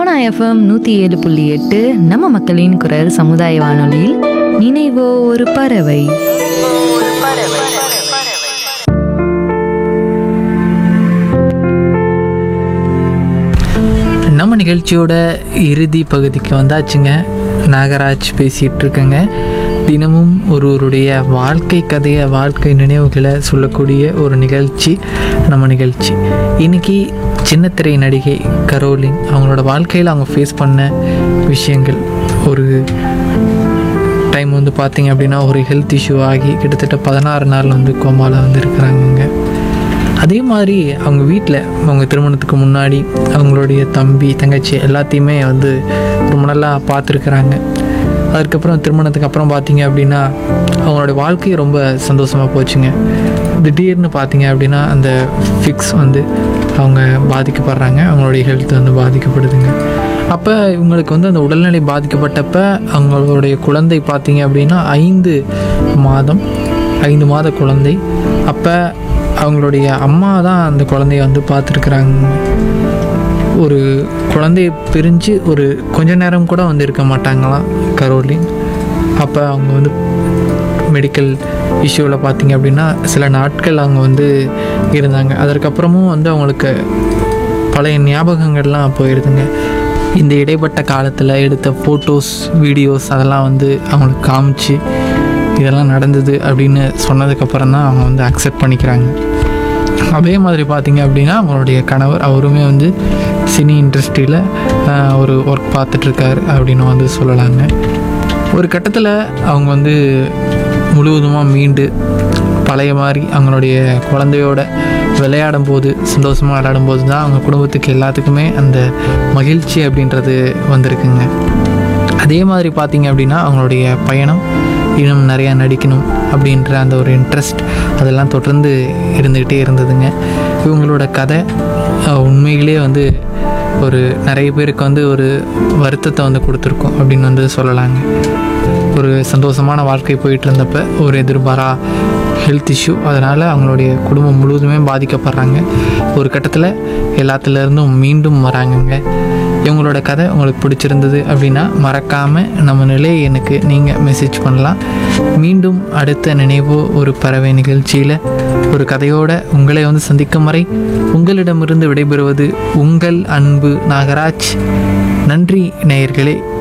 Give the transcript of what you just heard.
Sona FM நூற்றி ஏழு புள்ளி எட்டு நம்ம மக்களின் குரல் சமுதாய வானொலியில் நினைவோ ஒரு பறவை நம்ம நிகழ்ச்சியோட இறுதி பகுதிக்கு வந்தாச்சுங்க நாகராஜ் பேசிகிட்டு இருக்கேங்க தினமும் ஒருவருடைய வாழ்க்கை கதையை வாழ்க்கை நினைவுகளை சொல்லக்கூடிய ஒரு நிகழ்ச்சி நம்ம நிகழ்ச்சி இன்னைக்கு சின்னத்திரை நடிகை கரோலின் அவங்களோட வாழ்க்கையில் அவங்க ஃபேஸ் பண்ண விஷயங்கள் ஒரு டைம் வந்து பார்த்தீங்க அப்படின்னா ஒரு ஹெல்த் இஷ்யூ ஆகி கிட்டத்தட்ட பதினாறு நாள் வந்து கோமாவில் வந்து இருக்கிறாங்கங்க அதே மாதிரி அவங்க வீட்டில் அவங்க திருமணத்துக்கு முன்னாடி அவங்களுடைய தம்பி தங்கச்சி எல்லாத்தையுமே வந்து ரொம்ப நல்லா பார்த்துருக்குறாங்க அதுக்கப்புறம் திருமணத்துக்கு அப்புறம் பார்த்தீங்க அப்படின்னா அவங்களுடைய வாழ்க்கை ரொம்ப சந்தோஷமாக போச்சுங்க திடீர்னு பார்த்தீங்க அப்படின்னா அந்த ஃபிக்ஸ் வந்து அவங்க பாதிக்கப்படுறாங்க அவங்களுடைய ஹெல்த் வந்து பாதிக்கப்படுதுங்க அப்போ இவங்களுக்கு வந்து அந்த உடல்நிலை பாதிக்கப்பட்டப்ப அவங்களுடைய குழந்தை பார்த்தீங்க அப்படின்னா ஐந்து மாதம் ஐந்து மாத குழந்தை அப்போ அவங்களுடைய அம்மா தான் அந்த குழந்தைய வந்து பார்த்துருக்குறாங்க ஒரு குழந்தைய பிரிஞ்சு ஒரு கொஞ்ச நேரம் கூட வந்து இருக்க மாட்டாங்களாம் கரோலின் அப்போ அவங்க வந்து மெடிக்கல் இஷ்யூவில் பார்த்தீங்க அப்படின்னா சில நாட்கள் அவங்க வந்து இருந்தாங்க அதற்கப்புறமும் வந்து அவங்களுக்கு பழைய ஞாபகங்கள்லாம் போயிடுதுங்க இந்த இடைப்பட்ட காலத்தில் எடுத்த ஃபோட்டோஸ் வீடியோஸ் அதெல்லாம் வந்து அவங்களுக்கு காமிச்சு இதெல்லாம் நடந்தது அப்படின்னு சொன்னதுக்கப்புறம் தான் அவங்க வந்து அக்செப்ட் பண்ணிக்கிறாங்க அதே மாதிரி பார்த்தீங்க அப்படின்னா அவங்களுடைய கணவர் அவருமே வந்து சினி இண்டஸ்ட்ரியில் ஒரு ஒர்க் பார்த்துட்ருக்காரு அப்படின்னு வந்து சொல்லலாங்க ஒரு கட்டத்தில் அவங்க வந்து முழுவதுமாக மீண்டு பழைய மாதிரி அவங்களுடைய குழந்தையோட விளையாடும் போது சந்தோஷமாக விளையாடும் போது தான் அவங்க குடும்பத்துக்கு எல்லாத்துக்குமே அந்த மகிழ்ச்சி அப்படின்றது வந்திருக்குங்க அதே மாதிரி பார்த்தீங்க அப்படின்னா அவங்களுடைய பயணம் இன்னும் நிறையா நடிக்கணும் அப்படின்ற அந்த ஒரு இன்ட்ரெஸ்ட் அதெல்லாம் தொடர்ந்து இருந்துக்கிட்டே இருந்ததுங்க இவங்களோட கதை அஹ், உண்மையிலே வந்து ஒரு நிறைய பேருக்கு வந்து ஒரு வருத்தத்தை வந்து கொடுத்துருக்கோம் அப்படின்னு வந்து சொல்லலாங்க ஒரு சந்தோஷமான வாழ்க்கை போயிட்டு இருந்தப்ப ஒரு எதிர்பாரா ஹெல்த் இஷ்யூ அதனால் அவங்களுடைய குடும்பம் முழுவதுமே பாதிக்கப்படுறாங்க ஒரு கட்டத்தில் எல்லாத்துலேருந்தும் மீண்டும் வராங்கங்க இவங்களோட கதை உங்களுக்கு பிடிச்சிருந்தது அப்படின்னா மறக்காமல் நம்ம நிலையை எனக்கு நீங்கள் மெசேஜ் பண்ணலாம் மீண்டும் அடுத்த நினைவோ ஒரு பறவை நிகழ்ச்சியில் ஒரு கதையோட உங்களை வந்து சந்திக்கும் வரை உங்களிடமிருந்து விடைபெறுவது உங்கள் அன்பு நாகராஜ் நன்றி நேயர்களே